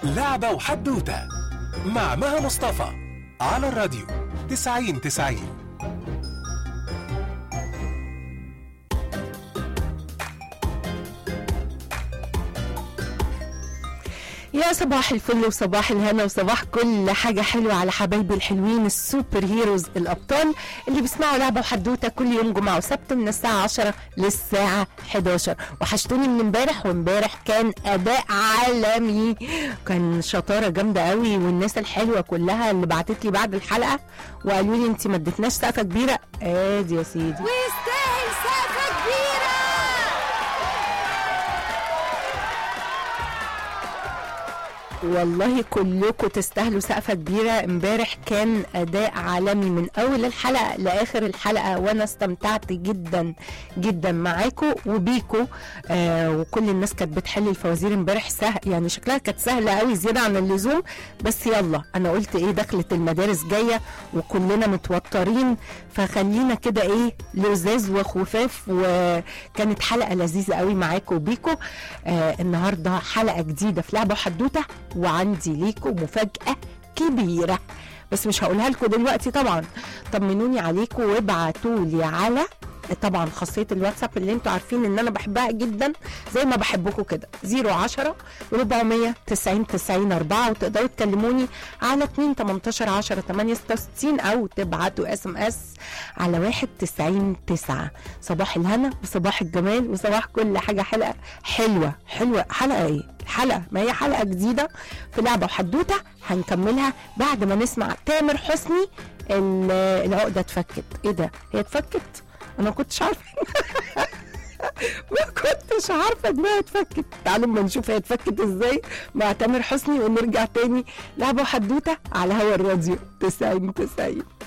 لعبة وحدوتة مع مها مصطفى على الراديو تسعين تسعين يا صباح الفل وصباح الهنا وصباح كل حاجة حلوة على حبايبي الحلوين السوبر هيروز الأبطال اللي بيسمعوا لعبة وحدوتة كل يوم جمعة وسبت من الساعة 10 للساعة 11 وحشتوني من امبارح وامبارح كان أداء عالمي كان شطارة جامدة قوي والناس الحلوة كلها اللي بعتت لي بعد الحلقة وقالوا لي انت ما اديتناش سقفة كبيرة ادي يا سيدي ويستاهل سقفة كبيرة والله كلكم تستاهلوا سقفة كبيرة امبارح كان أداء عالمي من أول الحلقة لآخر الحلقة وأنا استمتعت جدا جدا معاكم وبيكم آه وكل الناس كانت بتحل الفوازير امبارح سهل يعني شكلها كانت سهلة قوي زيادة عن اللزوم بس يلا أنا قلت إيه دخلت المدارس جاية وكلنا متوترين فخلينا كده إيه لزاز وخفاف وكانت حلقة لذيذة قوي معاكم وبيكم آه النهاردة حلقة جديدة في لعبة وحدوتة وعندي ليكم مفاجأة كبيرة بس مش هقولها لكم دلوقتي طبعا طمنوني عليكم وابعتوا لي على طبعا خاصيه الواتساب اللي انتوا عارفين ان انا بحبها جدا زي ما بحبكم كده 010 400 90 90 4 وتقدروا تكلموني على 2 18 10 8 66 او تبعتوا اس ام اس على 1 90 9 صباح الهنا وصباح الجمال وصباح كل حاجه حلقه حلوه حلوه حلقه ايه حلقه ما هي حلقه جديده في لعبه وحدوته هنكملها بعد ما نسمع تامر حسني ال- العقده اتفكت ايه ده هي اتفكت انا ما كنتش عارفه ما كنتش عارفه انها اتفكت تعالوا اما نشوف هي اتفكت ازاي مع تامر حسني ونرجع تاني لعبه وحدوته على هوا الراديو 90 90